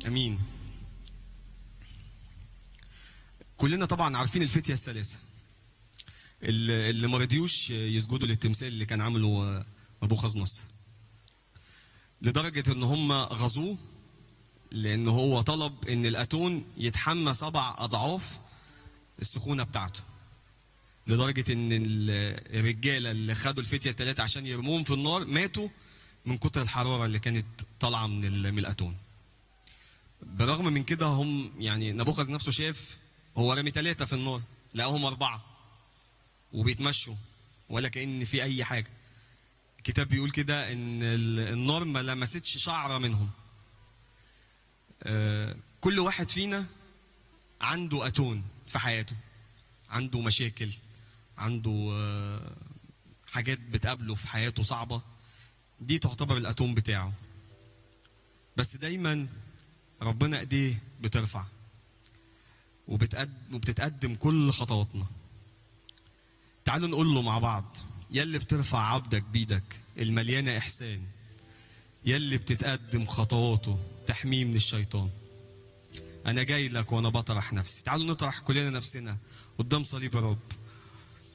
امين كلنا طبعا عارفين الفتيه الثلاثه اللي اللي ما رضيوش يسجدوا للتمثال اللي كان عامله نبوخذ نصر لدرجه ان هم غزوه لان هو طلب ان الاتون يتحمى سبع اضعاف السخونه بتاعته لدرجه ان ال- الرجاله اللي خدوا الفتيه الثلاثه عشان يرموهم في النار ماتوا من كتر الحراره اللي كانت طالعه من ال- من الاتون بالرغم من كده هم يعني نبوخذ نفسه شاف هو رمي ثلاثه في النار لقاهم اربعه وبيتمشوا ولا كأن في أي حاجة الكتاب بيقول كده إن ال- النار ما لمستش شعرة منهم آه، كل واحد فينا عنده أتون في حياته عنده مشاكل عنده آه، حاجات بتقابله في حياته صعبة دي تعتبر الأتون بتاعه بس دايما ربنا ايديه بترفع وبتقدم وبتتقدم كل خطواتنا تعالوا نقول له مع بعض يلي بترفع عبدك بيدك المليانة إحسان يلي بتتقدم خطواته تحميه من الشيطان أنا جاي لك وأنا بطرح نفسي تعالوا نطرح كلنا نفسنا قدام صليب الرب